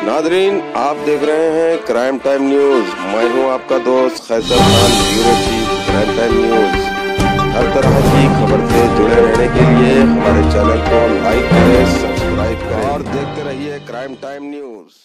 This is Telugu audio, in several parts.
नादरीन आप देख रहे हैं क्राइम टाइम न्यूज मैं हूं आपका दोस्त Khaiser Khan bureau chief crime time news हर तरह की खबर से जुड़े रहने के लिए हमारे चैनल को लाइक करें सब्सक्राइब करें और देखते रहिए crime time news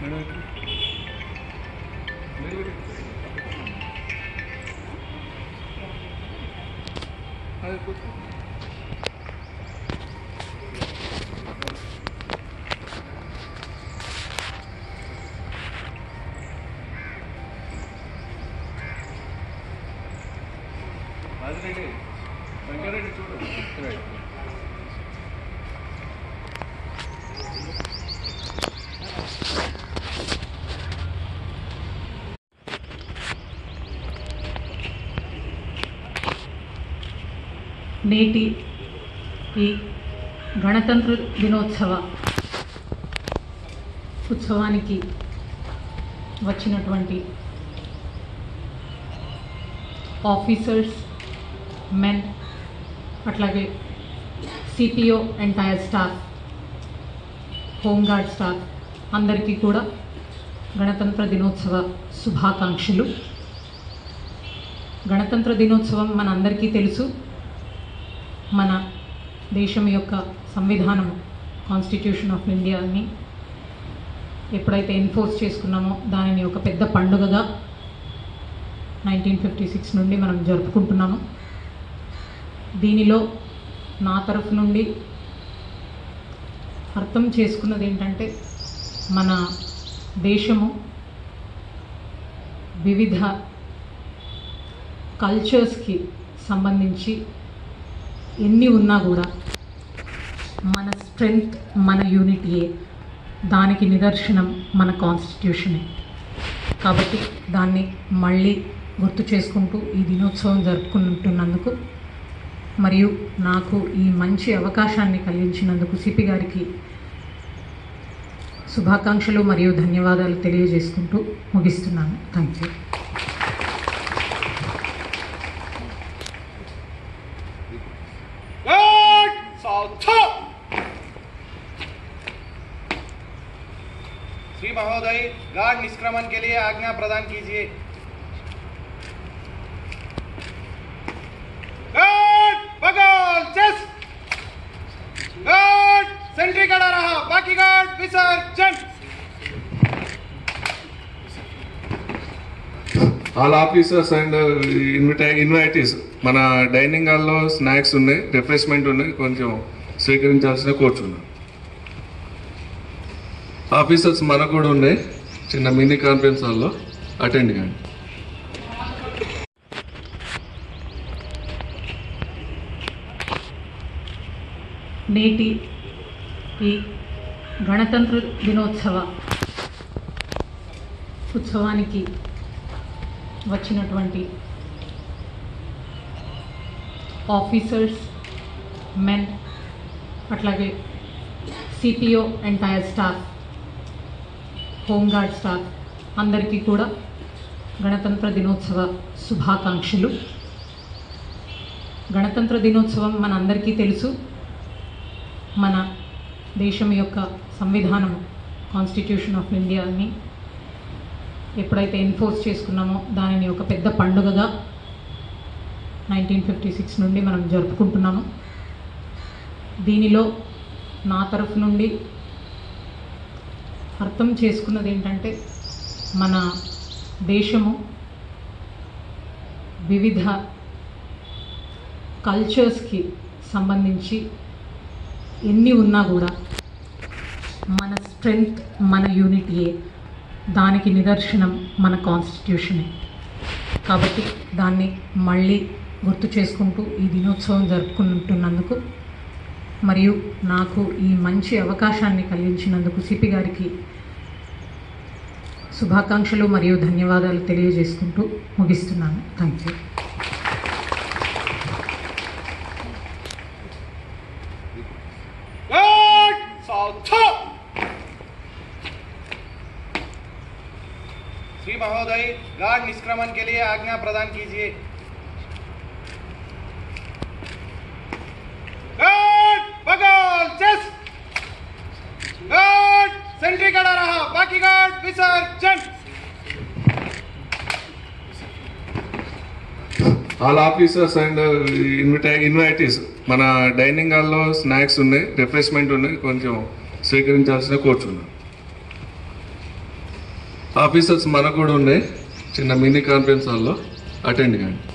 Rajireddy Venkareddy చూడు నేటి ఈ గణతంత్ర దినోత్సవ ఉత్సవానికి వచ్చినటువంటి ఆఫీసర్స్ మెన్ అట్లాగే CPO entire staff home guard staff అందరికీ కూడా గణతంత్ర దినోత్సవ శుభాకాంక్షలు గణతంత్ర దినోత్సవం మనందరికీ తెలుసు మన దేశం యొక్క సంవిధానం కాన్స్టిట్యూషన్ ఆఫ్ ఇండియాని ఎప్పుడైతే ఎన్ఫోర్స్ చేసుకున్నామో దానిని ఒక పెద్ద పండుగగా నైన్టీన్ ఫిఫ్టీ సిక్స్ నుండి మనం జరుపుకుంటున్నాము దీనిలో నా తరఫు నుండి అర్థం చేసుకున్నది ఏంటంటే మన దేశము వివిధ కల్చర్స్కి సంబంధించి ఎన్ని ఉన్నా కూడా మన స్ట్రెంగ్త్ మన యూనిటీయే దానికి నిదర్శనం మన కాన్స్టిట్యూషనే కాబట్టి దాన్ని మళ్ళీ గుర్తు చేసుకుంటూ ఈ దినోత్సవం జరుపుకుంటున్నందుకు మరియు నాకు ఈ మంచి అవకాశాన్ని కలిగించినందుకు సిపి గారికి శుభాకాంక్షలు మరియు ధన్యవాదాలు తెలియజేసుకుంటూ ముగిస్తున్నాను థ్యాంక్ యూ गुड साउथ श्री महोदय गार्ड निष्क्रमण के लिए आज्ञा प्रदान कीजिए गार्ड बगल चेस गार्ड सेंट्री खड़ा रहा बाकी गार्ड विसर्जन ఆల్ ఆఫీసర్స్ అండ్ ఇన్విటై ఇన్వైటీస్ మన డైనింగ్ హాల్లో స్నాక్స్ ఉన్నాయి రిఫ్రెష్మెంట్ ఉన్నాయి కొంచెం స్వీకరించాల్సిన కోరుచున్నాం ఆఫీసర్స్ మనకు కూడా ఉన్నాయి చిన్న మినీ కాన్ఫరెన్స్ హాల్లో అటెండ్ కానీ నేటి ఈ గణతంత్ర దినోత్సవ ఉత్సవానికి వచ్చినటువంటి ఆఫీసర్స్ మెన్ అట్లాగే CPO entire staff home guard staff అందరికీ కూడా గణతంత్ర దినోత్సవ శుభాకాంక్షలు గణతంత్ర దినోత్సవం మనందరికీ తెలుసు మన దేశం యొక్క సంవిధానం కాన్స్టిట్యూషన్ ఆఫ్ ఇండియాని ఎప్పుడైతే ఎన్ఫోర్స్ చేసుకున్నామో దానిని ఒక పెద్ద పండుగగా నైన్టీన్ ఫిఫ్టీ సిక్స్ నుండి మనం జరుపుకుంటున్నాము దీనిలో నా తరఫు నుండి అర్థం చేసుకున్నది ఏంటంటే మన దేశము వివిధ కల్చర్స్కి సంబంధించి ఎన్ని ఉన్నా కూడా మన స్ట్రెంగ్త్ మన యూనిటీయే దానికి నిదర్శనం మన కాన్స్టిట్యూషనే కాబట్టి దాన్ని మళ్ళీ గుర్తు చేసుకుంటూ ఈ దినోత్సవం జరుపుకుంటున్నందుకు మరియు నాకు ఈ మంచి అవకాశాన్ని కలిగించినందుకు సిపి గారికి శుభాకాంక్షలు మరియు ధన్యవాదాలు తెలియజేసుకుంటూ ముగిస్తున్నాను థ్యాంక్ యూ गुड साउथ श्री महोदय गार्ड निष्क्रमण के लिए आज्ञा प्रदान कीजिए गार्ड बगल चेस गार्ड सेंट्री खड़ा रहा बाकी गार्ड विसर्जन ఆల్ ఆఫీసర్స్ అండ్ ఇన్విటై ఇన్వైటీస్ మన డైనింగ్ హాల్లో స్నాక్స్ ఉన్నాయి రిఫ్రెష్మెంట్ ఉన్నాయి కొంచెం స్వీకరించాల్సిన కోరుచున్నాం ఆఫీసర్స్ మనకు కూడా ఉన్నాయి చిన్న మినీ కాన్ఫరెన్స్ హాల్లో అటెండ్ కాండి